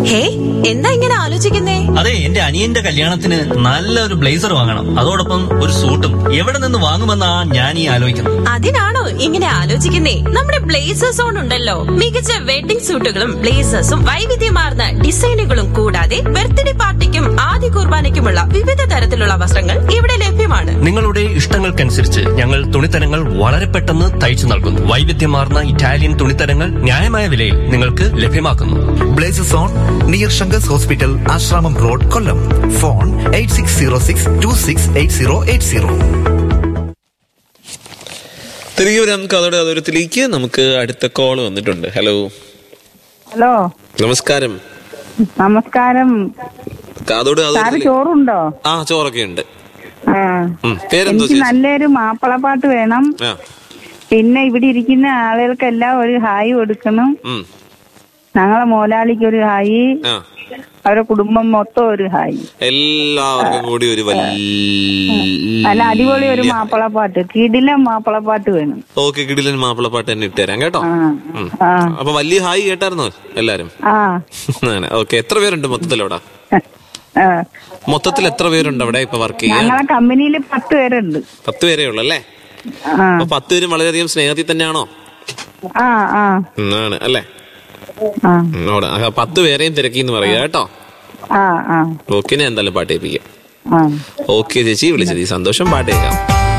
ഹേ എന്താ ഇങ്ങനെ ആലോചിക്കുന്നേ അതെ എന്റെ അനിയന്റെ കല്യാണത്തിന് നല്ലൊരു ബ്ലേസർ വാങ്ങണം അതോടൊപ്പം ഒരു സൂട്ടും എവിടെ നിന്ന് വാങ്ങുമെന്നാ ഞാൻ ഈ ആലോചിക്കുന്നത് അതിനാണോ ഇങ്ങനെ ആലോചിക്കുന്നേ നമ്മുടെ ബ്ലേസേഴ്സ് ഓൺ ഉണ്ടല്ലോ മികച്ച വെഡിംഗ് സൂട്ടുകളും ബ്ലേസേഴ്സും വൈവിധ്യമാർന്ന ഡിസൈനുകളും കൂടാതെ ബർത്ത്ഡേ പാർട്ടിക്കും ആദ്യ കുർബാനയ്ക്കുമുള്ള വിവിധ തരത്തിലുള്ള വസ്ത്രങ്ങൾ ഇവിടെ ലഭ്യമാണ് നിങ്ങളുടെ ഇഷ്ടങ്ങൾക്കനുസരിച്ച് ഞങ്ങൾ തുണിത്തരങ്ങൾ വളരെ പെട്ടെന്ന് തയ്ച്ചു നൽകുന്നു വൈവിധ്യമാർന്ന ഇറ്റാലിയൻ തുണിത്തരങ്ങൾ ന്യായമായ വിലയിൽ നിങ്ങൾക്ക് ലഭ്യമാക്കുന്നു blazes on near Sankar's hospital Asramam road Kollam phone eight six zero six two six eight zero eight zero തിരികെ വരാം കഥയുടെ അതോരത്തിലേക്ക് നമുക്ക് അടുത്ത കോൾ വന്നിട്ടുണ്ട് ഹലോ ഹലോ നമസ്കാരം നമസ്കാരം കാതോട് സാറ് അതോരത്തിലേക്ക് ചോറുണ്ടോ ആ ചോറൊക്കെ ഉണ്ട് ആ ഉം, പേരെന്തോ എനിക്ക് ചേച്ചി നല്ലൊരു മാപ്പിളപ്പാട്ട് വേണം ആ പിന്നെ ഇവിടെ ഇരിക്കുന്ന ആളുകൾക്കെല്ലാം ഒരു ഹായ് കൊടുക്കണം ഉം, ഞങ്ങളെ മോലാളിക്ക് ഒരു ഹായ് ആ അവരുടെ കുടുംബം മൊത്തം ഒരു ഹായ് എല്ലാവർക്കും കൂടി ഒരു നല്ല അടിപൊളി ഒരു വലിയ മാപ്പിളപ്പാട്ട് കിടിലം മാപ്പിളപ്പാട്ട് വേണം ഓക്കെ കിടിലൻ മാപ്പിളപ്പാട്ട് തന്നെ ഇട്ടുതരാം കേട്ടോ ആ ഉം. ആ അപ്പൊ വലിയ ഹായ് കേട്ടായിരുന്നോ എല്ലാരും ആ ഓക്കെ എത്ര പേരുണ്ട് മൊത്തത്തിൽ അവിടെ ആ. മൊത്തത്തിൽ എത്ര പേരുണ്ട് അവിടെ ഇപ്പൊ വർക്ക് ചെയ്യാൻ ഞങ്ങളെ കമ്പനിയിൽ പത്ത് പേരുണ്ട് പത്ത് പേരേ ഉള്ളു അല്ലേ ആ അപ്പൊ പത്ത് പേരും വളരെയധികം സ്നേഹത്തിൽ തന്നെയാണോ ആ ആ ഉം, ആണ് അല്ലേ ആ ഉം, അവിടെ ആ, പത്ത് പേരെയും തിരക്കി എന്ന് പറയുക കേട്ടോ ആ ആ ഓക്കെ ഞാൻ എന്തായാലും പാട്ട് കേൾപ്പിക്കാം ആ ഓക്കെ ചേച്ചി വിളിച്ചത് ഈ സന്തോഷം പാട്ട് കേൾക്കാം